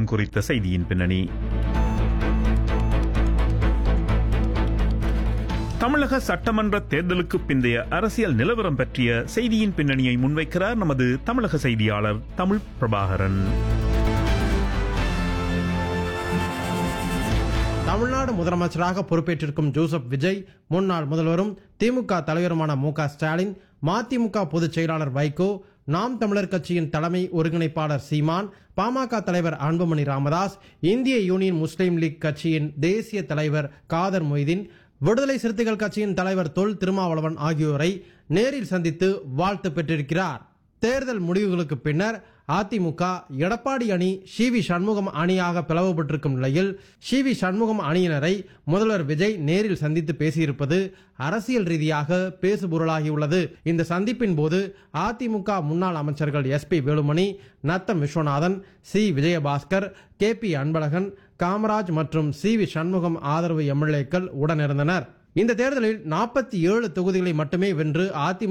விவரம் குறித்த செய்தியின் பின்னணி தமிழக சட்டமன்ற தேர்தலுக்கு பிந்தைய அரசியல் நிலவரம் பற்றிய செய்தியின் பின்னணியை முன்வைக்கிறார் நமது தமிழக செய்தியாளர் தமிழ் பிரபாகரன் தமிழ்நாடு முதலமைச்சராக பொறுப்பேற்றிருக்கும் ஜோசப் விஜய் முன்னாள் முதல்வரும் திமுக தலைவருமான மு க ஸ்டாலின் மதிமுக பொதுச் செயலாளர் வைகோ நாம் தமிழர் கட்சியின் தலைமை ஒருங்கிணைப்பாளர் சீமான் பாமக தலைவர் அன்புமணி ராமதாஸ் இந்திய யூனியன் முஸ்லீம் லீக் கட்சியின் தேசிய தலைவர் காதர் மொய்தீன் விடுதலை சிறுத்தைகள் கட்சியின் தலைவர் தொல் திருமாவளவன் ஆகியோரை நேரில் சந்தித்து வாழ்த்து பெற்றிருக்கிறார் தேர்தல் முடிவுகளுக்கு பின்னர் அதிமுக எடப்பாடி அணி சி வி சண்முகம் அணியாக பிளவுபட்டிருக்கும் நிலையில் சி வி சண்முகம் அணியினரை முதல்வர் விஜய் நேரில் சந்தித்து பேசியிருப்பது அரசியல் ரீதியாக பேசுபொருளாகியுள்ளது இந்த சந்திப்பின் போது அதிமுக முன்னாள் அமைச்சர்கள் S P Velumani Natham Viswanathan C Vijayabaskar K P Anbazhagan Kamaraj மற்றும் சி வி சண்முகம் ஆதரவு எம்எல்ஏக்கள் உடனிருந்தனர் இந்த தேர்தலில் நாற்பத்தி ஏழு தொகுதிகளை மட்டுமே வென்று அதிமுக